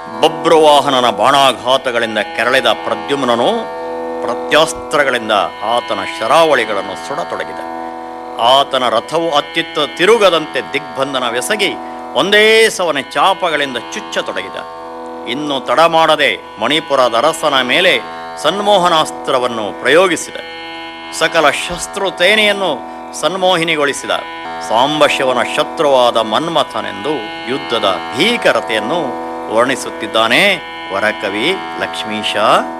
ಬಬ್ರುವಾಹನನ ಬಾಣಾಘಾತಗಳಿಂದ ಕೆರಳಿದ ಪ್ರದ್ಯುಮ್ನನು ಪ್ರತ್ಯಾಸ್ತ್ರಗಳಿಂದ ಆತನ ಶರಾವಳಿಗಳನ್ನು ಸುಡತೊಡಗಿದ ಆತನ ರಥವು ಅತ್ತಿತ್ತ ತಿರುಗದಂತೆ ದಿಗ್ಬಂಧನವೆಸಗಿ ಒಂದೇ ಸವನೆ ಚಾಪಗಳಿಂದ ಚುಚ್ಚತೊಡಗಿದ ಇನ್ನು ತಡ ಮಾಡದೆ ಮಣಿಪುರದ ಅರಸನ ಮೇಲೆ ಸನ್ಮೋಹನಾಸ್ತ್ರವನ್ನು ಪ್ರಯೋಗಿಸಿದ ಸಕಲ ಶಸ್ತ್ರುತೇನೆಯನ್ನು ಸನ್ಮೋಹಿನಿಗೊಳಿಸಿದ ಸಾಂಬಶಿವನ ಶತ್ರುವಾದ ಮನ್ಮಥನೆಂದು ಯುದ್ಧದ ಭೀಕರತೆಯನ್ನು ವರ್ಣಿಸುತ್ತಿದ್ದಾನೆ ವರಕವಿ ಲಕ್ಷ್ಮೀಶ